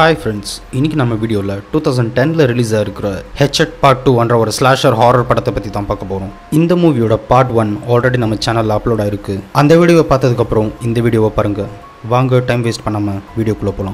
hi friends இன்னைக்கு நம்ம வீடியோவில் டூ தௌசண்ட் டெனில் ரிலீஸ் ஆகிருக்கிற ஹெச்எட் பார்ட் டூ என்ற ஒரு ஸ்லாஷர் ஹாரர் படத்தை பற்றி தான் பார்க்க போகிறோம் இந்த மூவியோட பார்ட் ஒன் ஆல்ரெடி நம்ம சேனலில் அப்லோட் ஆயிருக்கு அந்த வீடியோவை பார்த்ததுக்கப்புறம் இந்த வீடியோவை பாருங்கள் வாங்க டைம் வேஸ்ட் பண்ணாமல் வீடியோக்குள்ளே போகலாம்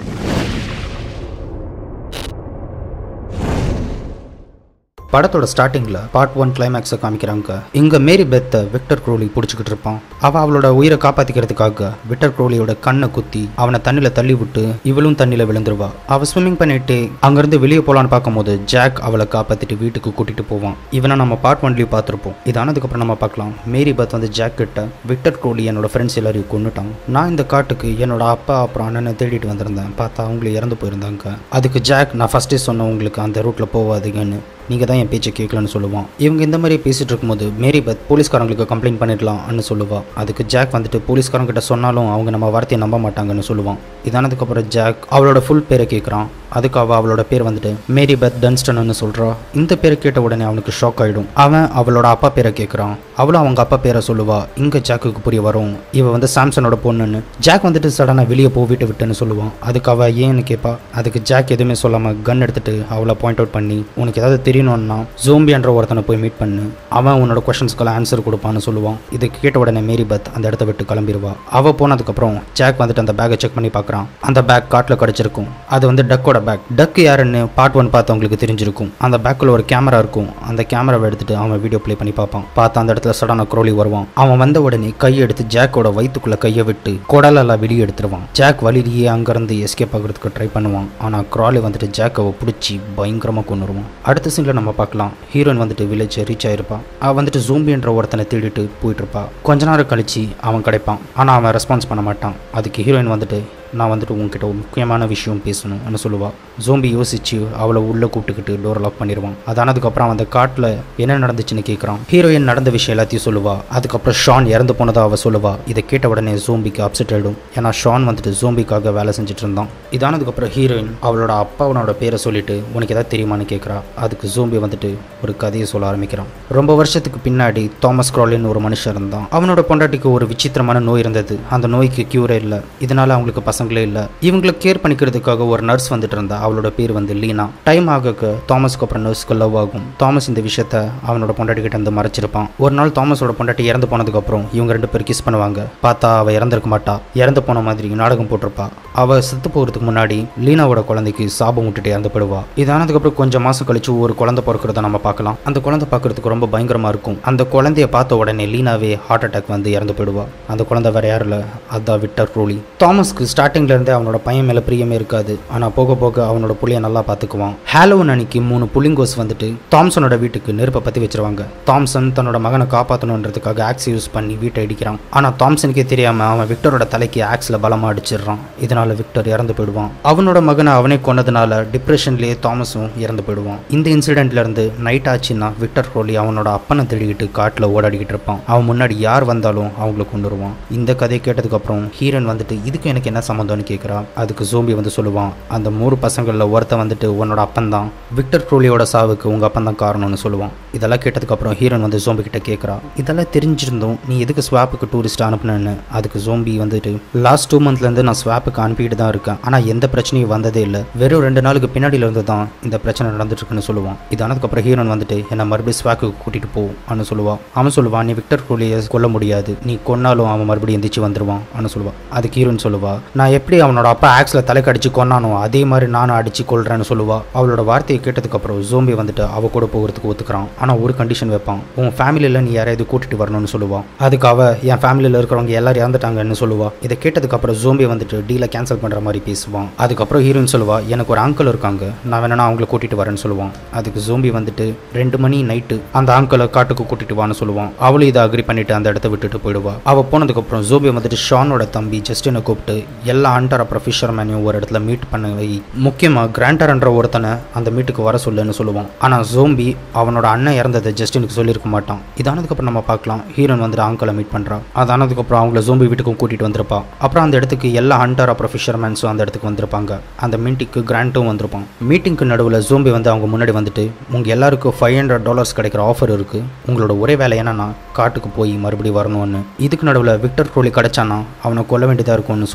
படத்தோட ஸ்டார்டிங்கில் பார்ட் ஒன் கிளைமேக்ஸை காமிக்கிறாங்க இங்கே மேரி பெத்தை விக்டர் க்ரோலி பிடிச்சிக்கிட்டு இருப்பான் அவள் அவளோட உயிரை காப்பாற்றிக்கிறதுக்காக விக்டர் க்ரோலியோட கண்ணை குத்தி அவனை தண்ணியில் தள்ளி விட்டு இவளும் தண்ணியில் விழுந்துருவா அவள் ஸ்விம்மிங் பண்ணிட்டு அங்கேருந்து வெளியே போகலான்னு பார்க்கும்போது ஜாக் அவளை காப்பாற்றிட்டு வீட்டுக்கு கூட்டிகிட்டு போவான் இவனை நம்ம பார்ட் ஒன்லேயும் பார்த்துருப்போம் இதானதுக்கப்புறம் நம்ம பார்க்கலாம் மேரி பெத் வந்து ஜாக் கிட்ட விக்டர் க்ரோலி என்னோட ஃப்ரெண்ட்ஸ் எல்லாரையும் கொண்டுட்டான் நான் இந்த காட்டுக்கு என்னோட அப்பா அப்புறம் அண்ணனை தேடிட்டு வந்திருந்தேன் பார்த்தா அவங்களே இறந்து போயிருந்தாங்க அதுக்கு ஜாக் நான் ஃபஸ்ட்டே சொன்னேன் உங்களுக்கு அந்த ரூட்டில் போகாதீங்கன்னு நீங்கள் தான் என் பேச்சை கேட்கலன்னு சொல்லுவான் இவங்க இந்த மாதிரி பேசிகிட்டு இருக்கும்போது மேரி பத் போலீஸ்காரங்களுக்கு கம்ப்ளைண்ட் பண்ணிடலாம்னு சொல்லுவா அதுக்கு ஜாக் வந்துட்டு போலீஸ்காரங்கிட்ட சொன்னாலும் அவங்க நம்ம வார்த்தையை நம்ப மாட்டாங்கன்னு சொல்லுவான் இதானதுக்கப்புறம் ஜாக் அவளோட ஃபுல் பேரை கேட்குறான் அதுக்கு அவள் அவளோட பேர் வந்துட்டு மேரி பத் டன்ஸ்டன்னு சொல்கிறா இந்த பேரை கேட்ட உடனே அவனுக்கு ஷாக் ஆகிடும் அவன் அவளோட அப்பா பேரை கேட்குறான் அவளும் அவங்க அப்பா பேரை சொல்லுவா இங்கே ஜாக்குக்கு புரிய வரும் இவ வந்து சாம்சனோட பொண்ணுன்னு ஜாக் வந்துட்டு சடனாக வெளியே போ வீட்டை விட்டுன்னு சொல்லுவான் அதுக்கு அவள் ஏன்னு கேட்பா அதுக்கு ஜாக் எதுவுமே சொல்லாமல் கன் எடுத்துட்டு அவளை பாயிண்ட் அவுட் பண்ணி உனக்கு ஏதாவது தெரியணும்னா ஜோம்பியன்ற ஒருத்தனை போய் மீட் பண்ணு அவன் உன்னோட கொஷின்ஸ்க்கெல்லாம் ஆன்சர் கொடுப்பான்னு சொல்லுவான் இதுக்கு கேட்ட உடனே மேரி பத் அந்த இடத்த விட்டு கிளம்பிடுவா அவள் போனதுக்கப்புறம் ஜாக் வந்துட்டு அந்த பேக்கை செக் பண்ணி பார்க்குறான் அந்த பேக் காட்டில் கிடச்சிருக்கும் அது வந்து டக்கோட பேக் டக் யாருன்னு பார்ட் ஒன் பார்த்தவங்களுக்கு தெரிஞ்சிருக்கும் அந்த பேக்கில் ஒரு கேமரா இருக்கும் அந்த கேமராவை எடுத்துட்டு அவன் வீடியோ ப்ளே பண்ணி பார்ப்பான் பார்த்து அந்த இடத்துல சடான குரோலி வருவான் அவன் வந்த உடனே கையை எடுத்து ஜாக்கோட வயிற்றுக்குள்ள கையை விட்டு குடலெல்லாம் வெளியே எடுத்துருவான் ஜாக் வழியிலேயே அங்கேருந்து எஸ்கேப் ஆகிறதுக்கு ட்ரை பண்ணுவான் ஆனால் குராலி வந்துட்டு ஜாக்கை பிடிச்சி பயங்கரமாக கொண்டுருவான் அடுத்த சீனில் நம்ம பார்க்கலாம் ஹீரோயின் வந்துட்டு வில்லேஜ் ரீச் ஆயிருப்பான் அவன் வந்துட்டு ஜூம்பின்ற ஒருத்தனை தேடிட்டு போயிட்டு இருப்பா கொஞ்ச நேரம் கழிச்சு அவன் கிடைப்பான் ஆனால் அவன் ரெஸ்பான்ஸ் பண்ண மாட்டான் அதுக்கு ஹீரோயின் வந்துட்டு நான் வந்துட்டு உங்ககிட்ட ஒரு முக்கியமான விஷயம் பேசணும்னு சொல்லுவா ஜோம்பி யோசிச்சு அவளை உள்ளே கூப்பிட்டுக்கிட்டு டோர் லாக் பண்ணிடுவான் அதானதுக்கப்புறம் அந்த காட்டில் என்ன நடந்துச்சுன்னு கேட்குறான் ஹீரோயின் நடந்த விஷயம் எல்லாத்தையும் சொல்லுவா அதுக்கப்புறம் ஷான் இறந்து போனதா அவள் சொல்லுவா இதை கேட்ட உடனே ஜோம்பிக்கு அப்செட் ஆகிடும் ஏன்னா ஷான் வந்துட்டு ஜோம்பிக்காக வேலை செஞ்சுட்டு இருந்தான் இதானதுக்கப்புறம் ஹீரோயின் அவளோட அப்பாவனோட பேரை சொல்லிட்டு உனக்கு எதாவது தெரியுமான்னு கேட்குறா அதுக்கு ஜோம்பி வந்துட்டு ஒரு கதையை சொல்ல ஆரம்பிக்கிறான் ரொம்ப வருஷத்துக்கு பின்னாடி தாமஸ் க்ராலின்னு ஒரு மனுஷன் இருந்தான் அவனோட பொண்டாட்டிக்கு ஒரு விசித்திரமான நோய் இருந்தது அந்த நோய்க்கு க்யூரே இல்லை இதனால அவங்களுக்கு பசங்களே இல்லை இவங்களை கேர் பண்ணிக்கிறதுக்காக ஒரு நர்ஸ் வந்துட்டு இருந்தா அவளோட பேர் வந்து லீனா டைம் ஆக தாமஸ்க்கு அப்புறம் நர்ஸ்க்கு லவ் ஆகும் தாமஸ் இந்த விஷயத்த அவனோட பொண்டாட்டி கிட்ட இருந்து மறைச்சிருப்பான் ஒரு நாள் தாமஸோட பொண்டாட்டி இறந்து போனதுக்கு அப்புறம் இவங்க ரெண்டு பேரும் கிஸ் பண்ணுவாங்க பார்த்தா அவ இறந்திருக்க மாட்டா இறந்து போன மாதிரி நாடகம் போட்டிருப்பா அவ செத்து போகிறதுக்கு முன்னாடி லீனாவோட குழந்தைக்கு சாபம் விட்டுட்டு இறந்து போயிடுவா இதானதுக்கப்புறம் கொஞ்சம் மாசம் கழிச்சு ஒரு குழந்தை பிறக்கிறத நம்ம பார்க்கலாம் அந்த குழந்தை பார்க்கறதுக்கு ரொம்ப பயங்கரமா இருக்கும் அந்த குழந்தைய பார்த்த உடனே லீனாவே ஹார்ட் அட்டாக் வந்து இறந்து போயிடுவா அந்த குழந்தை வேற யாரும் இல்லை அதான் விக்டர் ரோலி தாமஸ்க்கு ஸ்டார்டிங்ல இருந்தே அவனோட பையன் மேல பிரியமே இருக்காது ஆனா போக போக அவனோட புள்ளைய நல்லா பார்த்துக்குவான் ஹாலோவன் அன்னைக்கு மூணு புள்ளிங்கோஸ் வந்துட்டு தாம்சனோட வீட்டுக்கு நெருப்பை பத்தி வச்சிருவாங்க தாம்சன் தன்னோட மகனை காப்பாற்றணுன்றதுக்காக ஆக்ஸ் யூஸ் பண்ணி வீட்டை அடிக்கிறான் ஆனா தாம்சனுக்கே தெரியாம அவன் விக்டரோட தலைக்கு ஆக்ஸ்ல பலமா அடிச்சிடுறான் இதனால விக்டர் இறந்து போயிடுவான் அவனோட மகனை அவனே கொன்னதுனால டிப்ரெஷன்லயே தாமஸும் இறந்து போயிடுவான் இந்த இன்சிடென்ட்ல இருந்து நைட் ஆச்சுன்னா விக்டர் க்ரோலி அவனோட அப்பனை தேடிக்கிட்டு காட்டுல ஓடாடிக்கிட்டு இருப்பான் அவன் முன்னாடி யார் வந்தாலும் அவங்கள கொண்டு வருவான் இந்த கதையை கேட்டதுக்கு அப்புறம் ஹீரோன் வந்துட்டு இதுக்கு எனக்கு என்ன சம்மந்தம்னு கேட்குறா அதுக்கு ஜோம்பி வந்து சொல்லுவான் அந்த மூணு பசங்களில் ஒருத்தன் வந்துட்டு உன்னோட அப்பன் தான் விக்டர் க்ரோலியோட சாவுக்கு உங்க அப்பன் தான் காரணம்னு சொல்லுவான் இதெல்லாம் கேட்டதுக்கு அப்புறம் ஹீரோன் வந்து ஜோம்பி கிட்ட கேட்குறா இதெல்லாம் தெரிஞ்சிருந்தோம் நீ எதுக்கு ஸ்வாப்புக்கு டூரிஸ்ட் அனுப்புனேன்னு அதுக்கு ஜோம்பி வந்துட்டு லாஸ்ட் டூ மந்த்லேருந்து நான் ஸ்வாப்புக்கு அனுப்பிட்டு தான் இருக்கேன் ஆனால் எந்த பிரச்சனையும் வந்ததே இல்லை வெறும் ரெண்டு நாளுக்கு பின்னாடியில இருந்து தான் இந்த பிரச்சனை நடந்துட்டு இருக்குன்னு சொல்லுவான் இது ஆனதுக்கப்புறம் ஹீரோன் வந்துட்டு என்னை மறுபடியும் ஸ்வாக்குக்கு கூட்டிட்டு போ அனு சொல்லுவான் அவன் சொல்லுவான் நீ விக்டர் கோலியை கொல்ல முடியாது நீ கொன்னாலும் அவன் மறுபடியும் எந்திரிச்சு வந்துருவான் அனு சொல்லுவான் அதுக்கு ஹீரோன் சொல்லுவா நான் எப்படி அவனோட அப்பா ஆக்ஸில் தலைக்கு அடிச்சு கொன்னானோ அதே மாதிரி நானும் அடிச்சு கொள்றேன்னு சொல்லுவா அவளோட வார்த்தையை கேட்டதுக்கு அப்புறம் ஜோம்பி வந்துட்டு அவ கூட போகிறதுக்கு ஒத்துக்கிறான் ஆனால் ஒரு கண்டிஷன் வைப்பான் உன் ஃபேமிலியில் நீ யாரையாவது கூட்டிட்டு வரணும்னு சொல்லுவான் அதுக்கு அவ என் ஃபேமிலியில் இருக்கிறவங்க எல்லாரும் இறந்துட்டாங்கன்னு சொல்லுவா இதை கேட்டதுக்கு அப்புறம் ஜோம்பி வந்துட்டு டீலை கேன்சல் பண்ணுற மாதிரி பேசுவான் அதுக்கப்புறம் ஹீரோயின் சொல்லுவா எனக்கு ஒரு அங்கிள் இருக்காங்க நான் வேணா அவங்கள கூட்டிட்டு வரேன்னு சொல்லுவான் அதுக்கு ஜோம்பி வந்துட்டு ரெண்டு மணி நைட்டு அந்த அங்கிளை காட்டுக்கு கூட்டிட்டு வான்னு சொல்லுவான் அவளும் இதை அக்ரி பண்ணிட்டு அந்த இடத்த விட்டுட்டு போயிடுவா அவ போனதுக்கு அப்புறம் ஜோம்பி வந்துட்டு ஷானோட தம்பி ஜஸ்டினை கூப்பிட்டு எல்லா ஹண்டர் அப்புறம் ஃபிஷர்மேனையும் ஒரு இடத்துல மீட் பண்ண வை முக்கியமாக கிராண்டர்ன்ற ஒருத்தனை அந்த மீட்டுக்கு வர சொல்லுன்னு சொல்லுவான் ஆனால் ஜோம்பி அவனோட அண்ணன் இறந்ததை ஜஸ்டினுக்கு சொல்லியிருக்க மாட்டான் இதானதுக்கப்புறம் நம்ம பார்க்கலாம் ஹீரோன் வந்துட்டு அங்கிளை மீட் பண்ணுறா அதானதுக்கப்புறம் அவங்கள ஜோம்பி வீட்டுக்கும் கூட்டிட்டு வந்திருப்பா அப்புறம் அந்த இடத்துக்கு எல்லா ஹண்டர் அப்புறம் ஃபிஷர்மேன்ஸும் அந்த இடத்துக்கு வந்திருப்பாங்க அந்த மீட்டிங்க்கு கிராண்டும் வந்திருப்பான் மீட்டிங்க்கு நடுவில் ஜோம்பி வந்து அவங்க முன்னாடி வந்துட்டு உங்கள் எல்லாருக்கும் ஃபைவ் ஹண்ட்ரட் டாலர்ஸ் கிடைக்கிற ஆஃபர் இருக்குது உங்களோட ஒரே வேலை என்னன்னா காட்டுக்கு போய் மறுபடியும் வரணும்னு இதுக்கு நடுவில் விக்டர் க்ரோலி கிடைச்சானா அவனை கொல்ல வேண்டியதாக இருக்கும்னு சொல்லுவான்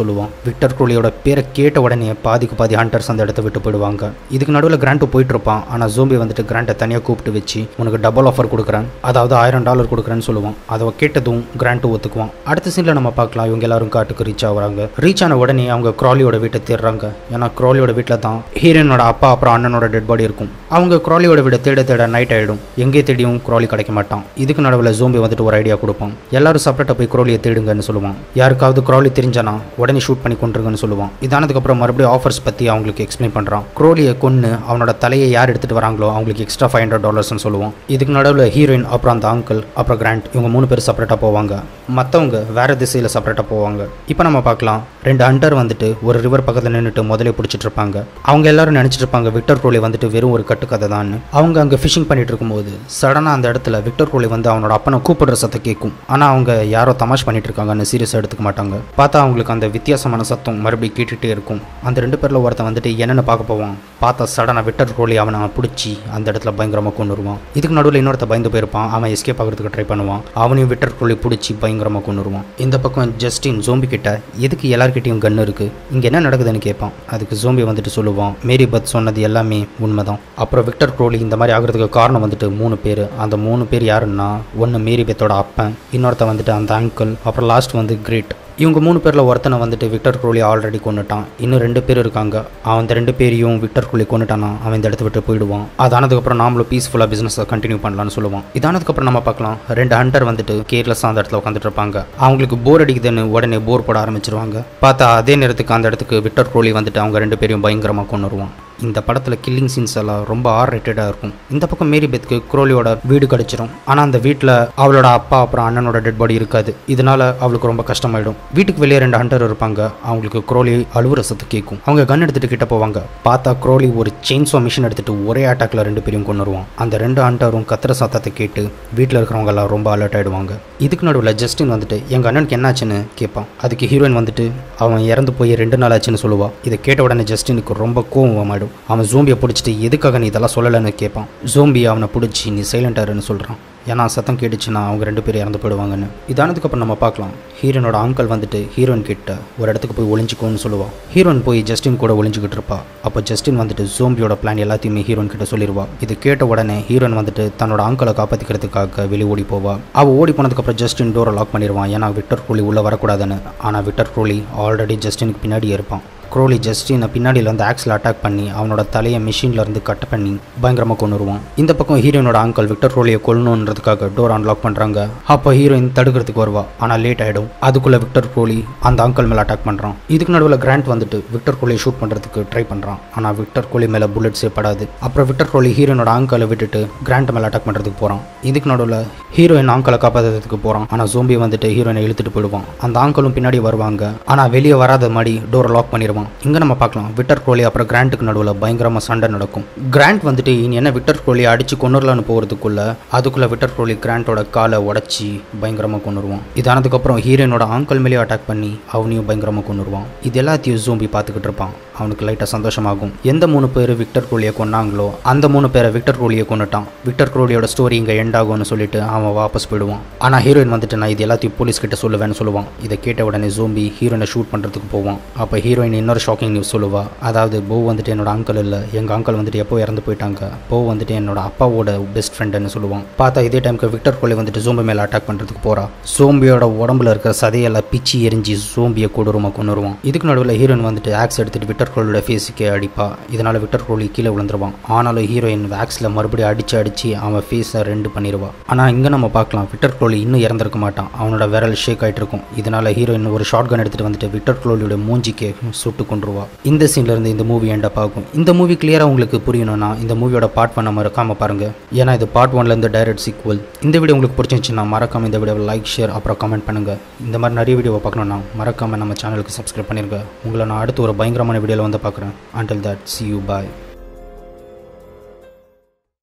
விக்டர் க்ரோலியோட பேரை கேட்ட உடனே பாதிக்கு பாதி ஹண்டர்ஸ் அந்த இடத்த விட்டு போயிடுவாங்க இதுக்கு நடுவில் கிராண்ட்டு போயிட்டு இருப்பான் ஆனால் ஜோம்பி வந்துட்டு கிராண்ட்டை தனியாக கூப்பிட்டு வச்சு உனக்கு டபுள் ஆஃபர் கொடுக்குறேன் அதாவது ஆயிரம் டாலர் கொடுக்குறேன்னு சொல்லுவான் அதை கேட்டதும் கிராண்ட்டு ஒத்துக்குவான் அடுத்த சீனில் நம்ம பார்க்கலாம் இவங்க எல்லாரும் காட்டுக்கு ரீச் ஆகுறாங்க ரீச் ஆன உடனே அவங்க க்ராலியோட வீட்டை தேடுறாங்க ஏன்னா க்ராலியோட வீட்டில் தான் ஹீரோயினோட அப்பா அப்புறம் அண்ணனோட டெட் பாடி இருக்கும் அவங்க க்ராலியோட வீடை தேட தேட நைட் ஆகிடும் எங்கே தேடியும் க்ராலி கிடைக்க மாட்டான் இதுக்கு நடுவில் ஜோம்பி வந்துட்டு ஒரு ஐடியா கொடுப்பான் எல்லாரும் செப்பரேட்டாக போய் க்ரோலியை தேடுங்கன்னு சொல்லுவான் யாருக்காவது க்ராலி தெரிஞ்சானா உடனே ஷூட் பண்ணி கொண்டுருங்கன்னு சொல்லுவான் இதானதுக்கப்புறம் மறுபடியும் ஆஃபர்ஸ் பற்றி அவங்களுக்கு எக்ஸ்பிளைன் பண்ணுறான் க்ரோலியை கொன்று அவனோட தலையை யார் எடுத்துகிட்டு வராங்களோ அவங்களுக்கு எக்ஸ்ட்ரா ஃபைவ் ஹண்ட்ரட் டாலர்ஸ்னு சொல்லுவான் இதுக்கு நடுவில் ஹீரோயின் அப்புறம் அந்த அங்கிள் அப்புறம் கிராண்ட் இவங்க மூணு பேர் செப்பரேட்டாக போவாங்க மற்றவங்க வேற திசையில் செப்பரேட்டாக போவாங்க இப்போ நம்ம பார்க்கலாம் ரெண்டு ஹண்டர் வந்துட்டு ஒரு ரிவர் பக்கத்தில் நின்றுட்டு முதலே பிடிச்சிட்டு இருப்பாங்க அவங்க எல்லாரும் நினச்சிட்டு இருப்பாங்க விக்டர் க்ரோலி வந்துட்டு வெறும் ஒரு கட்டுக்கதை தான் அவங்க அங்கே ஃபிஷிங் பண்ணிட்டு இருக்கும்போது சடனாக அந்த இடத்துல விக்டர் க்ரோலி வந்து அவனோட அப்பனை கூப்பிடுற சத்தம் கேட்கும் ஆனால் அவங்க யாரோ தமாஷ் பண்ணிட்டு இருக்காங்கன்னு சீரியஸாக எடுத்துக்க மாட்டாங்க பார்த்தா அவங்களுக்கு அந்த வித்தியாசமான சத்தம் மறுபடியும் கேட்டுகிட்டே இருக்கும் அந்த ரெண்டு பேரில் ஒருத்தன் வந்துட்டு என்னென்னு பார்க்க போவான் பார்த்தா சடனாக விக்டர் க்ரோலி அவனை பிடிச்சி அந்த இடத்துல பயங்கரமாக கொண்டு வருவான் இதுக்கு நடுவில் இன்னொருத்த பயந்து போயிருப்பான் அவன் எஸ்கேப் ஆகிறதுக்கு ட்ரை பண்ணுவான் அவனையும் விக்டர் க்ரோலி பிடிச்சி பயங்கரமாக கொண்டு வருவான் இந்த பக்கம் ஜஸ்டின் ஜோம்பி கிட்ட எதுக்கு எல்லார்கிட்டையும் கன் இருக்கு இங்கே என்ன நடக்குதுன்னு கேட்பான் அதுக்கு ஜோம்பி வந்துட்டு சொல்லுவான் மேரி பத் சொன்னது எல்லாமே உண்மைதான் அப்புறம் விக்டர் க்ரோலி இந்த மாதிரி ஆகிறதுக்கு காரணம் வந்துட்டு மூணு பேர் அந்த மூணு பேர் யாருன்னா ஒன்று மேரி பெத்தோட அப்பன் இன்னொருத்த வந்துட்டு அந்த அங்கிள் அப்புறம் லாஸ்ட் வந்து கிரேட் இவங்க மூணு பேரில் ஒருத்தனை வந்துட்டு விக்டர் க்ரோலி ஆல்ரெடி கொண்டுட்டான் இன்னும் ரெண்டு பேர் இருக்காங்க அவன் அந்த ரெண்டு பேரையும் விக்டர் க்ரோலி கொண்டுட்டானா அவன் இந்த இடத்த விட்டு போயிடுவான் அதானதுக்கப்புறம் நாமளும் பீஸ்ஃபுல்லாக பிஸ்னஸை கண்டினியூ பண்ணலாம்னு சொல்லுவான் இதானதுக்கப்புறம் நம்ம பார்க்கலாம் ரெண்டு ஹண்டர் வந்துட்டு கேர்லெஸ்ஸாக அந்த இடத்துல உட்காந்துட்டு இருப்பாங்க அவங்களுக்கு போர் அடிக்குதுன்னு உடனே போர் போட ஆரம்பிச்சிருவாங்க பார்த்தா அதே நேரத்துக்கு அந்த இடத்துக்கு விக்டர் க்ரோலி வந்துட்டு அவங்க ரெண்டு பேரையும் பயங்கரமாக கொண்டு வருவான் இந்த படத்தில் கில்லிங் சீன்ஸ் எல்லாம் ரொம்ப ஆர் ரேட்டடாக இருக்கும் இந்த பக்கம் மேரி பெத்க்கு குரோலியோட வீடு கிடச்சிரும் ஆனால் அந்த வீட்டில் அவளோட அப்பா அப்புறம் அண்ணனோட டெட் பாடி இருக்காது இதனால அவளுக்கு ரொம்ப கஷ்டமாயிடும் வீட்டுக்கு வெளியே ரெண்டு ஹண்டர் இருப்பாங்க அவங்களுக்கு குரோலி அழுவுற சத்து கேட்கும் அவங்க கன் எடுத்துட்டு கிட்ட போவாங்க பார்த்தா குரோலி ஒரு செயின்ஸோ மிஷின் எடுத்துட்டு ஒரே அட்டாக்ல ரெண்டு பேரையும் கொண்டு வருவான் அந்த ரெண்டு ஹண்டரும் கத்துற சத்தத்தை கேட்டு வீட்டில் இருக்கிறவங்க எல்லாம் ரொம்ப அலர்ட் ஆயிடுவாங்க இதுக்கு நடுவில் ஜஸ்டின் வந்துட்டு எங்கள் அண்ணனுக்கு என்னாச்சுன்னு கேட்பான் அதுக்கு ஹீரோயின் வந்துட்டு அவன் இறந்து போய் ரெண்டு நாள் ஆச்சுன்னு சொல்லுவா இதை கேட்ட உடனே ஜஸ்டினுக்கு ரொம்ப கோவம் ஆயிடும் அவன் ஜோம்பியை பிடிச்சிட்டு எதுக்காக நீ இதெல்லாம் சொல்லலைன்னு கேட்பான் ஜோம்பி அவனை பிடிச்சி நீ சைலண்டாருன்னு சொல்கிறான் ஏன்னா சத்தம் கேட்டுச்சுன்னா அவங்க ரெண்டு பேரும் இறந்து போயிடுவாங்கன்னு இதானதுக்கப்புறம் நம்ம பார்க்கலாம் ஹீரோனோட அங்கிள் வந்துட்டு ஹீரோயின் கிட்ட ஒரு இடத்துக்கு போய் ஒளிஞ்சிக்கோன்னு சொல்லுவா ஹீரோயின் போய் ஜஸ்டின் கூட ஒளிஞ்சிக்கிட்டு இருப்பா அப்போ ஜஸ்டின் வந்துட்டு ஜோம்பியோட பிளான் எல்லாத்தையுமே ஹீரோயின் கிட்ட சொல்லிடுவா இது கேட்ட உடனே ஹீரோயின் வந்துட்டு தன்னோட அங்கிளை காப்பாற்றிக்கிறதுக்காக வெளியே ஓடி போவா அவள் ஓடி போனதுக்கப்புறம் ஜஸ்டின் டோரை லாக் பண்ணிடுவான் ஏன்னா விக்டர் கோலி உள்ளே வரக்கூடாதுன்னு ஆனால் விக்டர் கோலி ஆல்ரெடி ஜஸ்டினுக்கு பின்னாடி இருப்பான் க்ரோலி ஜஸ்டினை பின்னாடியில் வந்து ஆக்ஸில் அட்டாக் பண்ணி அவனோட தலையை மிஷினில் இருந்து கட் பண்ணி பயங்கரமாக கொண்டு வருவான் இந்த பக்கம் ஹீரோயினோட அங்கிள் விக்டர் க்ரோலியை கொல்லணுன்றதுக்காக டோர் அன்லாக் பண்ணுறாங்க அப்போ ஹீரோயின் தடுக்கிறதுக்கு வருவா ஆனால் லேட் ஆகிடும் அதுக்குள்ளே விக்டர் க்ரோலி அந்த அங்கிள் மேலே அட்டாக் பண்ணுறான் இதுக்கு நடுவில் கிராண்ட் வந்துட்டு விக்டர் க்ரோலியை ஷூட் பண்ணுறதுக்கு ட்ரை பண்ணுறான் ஆனால் விக்டர் கோலி மேலே புல்லட்ஸே படாது அப்புறம் விக்டர் கோலி ஹீரோயினோட அங்கிளை விட்டுட்டு கிராண்ட் மேலே அட்டாக் பண்ணுறதுக்கு போகிறான் இதுக்கு நடுவில் ஹீரோயின் அங்கிளை காப்பாற்றுறதுக்கு போகிறான் ஆனால் ஜோம்பி வந்துட்டு ஹீரோயினை இழுத்துட்டு போயிடுவான் அந்த அங்கிளும் பின்னாடி வருவாங்க ஆனால் வெளியே வராத மாதிரி டோரை லாக் பண்ணிடுவான் இங்கே நம்ம பார்க்கலாம் விக்டர் கோலி அப்புறம் கிராண்ட்டுக்கு நடுவில் பயங்கரமாக சண்டை நடக்கும் கிராண்ட் வந்துட்டு இனி என்ன விக்டர் கோலி அடிச்சு கொண்டுலான்னு போகிறதுக்குள்ள அதுக்குள்ள விக்டர் கோலி கிராண்டோட காலை உடச்சி பயங்கரமாக கொண்டுருவான் இதானதுக்கப்புறம் ஹீரோயினோட ஆங்கிள் மேலேயே அட்டாக் பண்ணி அவனையும் பயங்கரமாக கொண்டுருவான் இது எல்லாத்தையும் ஜோம்பி பார்த்துக்கிட்டு இருப்பான் அவனுக்கு லைட்டாக சந்தோஷமாகும் எந்த மூணு பேர் விக்டர் கோலியை கொன்னாங்களோ அந்த மூணு பேரை விக்டர் கோலியை கொண்டுட்டான் விக்டர் கோலியோட ஸ்டோரி இங்கே எண்ட் ஆகும்னு சொல்லிட்டு அவன் வாபஸ் போயிடுவான் ஆனால் ஹீரோயின் வந்துட்டு நான் இது எல்லாத்தையும் போலீஸ் கிட்ட சொல்லுவேன்னு சொல்லுவான் இதை கேட்ட உடனே ஜோம்பி ஹீரோயினை ஷூட் பண்ணுறதுக்கு போவான் அப்போ ஹீரோயின் இன்னொரு ஷாக்கிங் நியூஸ் சொல்லுவா அதாவது போ வந்துட்டு என்னோட அங்கிள் இல்லை எங்கள் அங்கிள் வந்துட்டு எப்போ இறந்து போயிட்டாங்க போ வந்துட்டு என்னோட அப்பாவோட பெஸ்ட் ஃப்ரெண்டுன்னு சொல்லுவான் பார்த்தா இதே டைமுக்கு விக்டர் கோலி வந்துட்டு ஜோம்பி மேலே அட்டாக் பண்ணுறதுக்கு போறா சோம்பியோட உடம்புல இருக்கிற சதையெல்லாம் பிச்சு எரிஞ்சு சோம்பியை கொடூரமாக கொண்டு வருவான் இதுக்கு நடுவில் ஹீரோயின் வந்துட்டு ஆக்ஸ் எடுத்துட்டு விக்டர் கோலியோட ஃபேஸுக்கே அடிப்பா இதனால விக்டர் கோலி கீழே விழுந்துருவான் ஆனாலும் ஹீரோயின் வேக்ஸில் மறுபடியும் அடிச்சு அடிச்சு அவன் ஃபேஸை ரெண்டு பண்ணிடுவா ஆனால் இங்கே நம்ம பார்க்கலாம் விக்டர் கோலி இன்னும் இறந்திருக்க மாட்டான் அவனோட விரல் ஷேக் ஆகிட்டு இருக்கும் இதனால ஹீரோயின் ஒரு ஷார்ட் கன் எடுத்துட்டு வந்துட்டு விக்டர் கோலியோட மூஞ்சிக்கு சுட்டு கொண்டுருவா இந்த சீன்ல இருந்து இந்த மூவி எண்டப் ஆகும் இந்த மூவி கிளியராக உங்களுக்கு புரியணும்னா இந்த மூவியோட பார்ட் ஒன் மறக்காம பாருங்க ஏன்னா இது பார்ட் ஒன்ல இருந்து டைரக்ட் சீக்வல் இந்த வீடியோ உங்களுக்கு பிடிச்சிருந்துச்சுன்னா மறக்காம இந்த வீடியோவை லைக் ஷேர் அப்புறம் கமெண்ட் பண்ணுங்க இந்த மாதிரி நிறைய வீடியோவை பார்க்கணும்னா மறக்காம நம்ம சேனலுக்கு சப்ஸ்கிரைப் பண்ணிருங்க உங்களை நான் அடுத்து ஒரு பயங்கரமான வீடியோவில் வந்து பார்க்குறேன் until that see you bye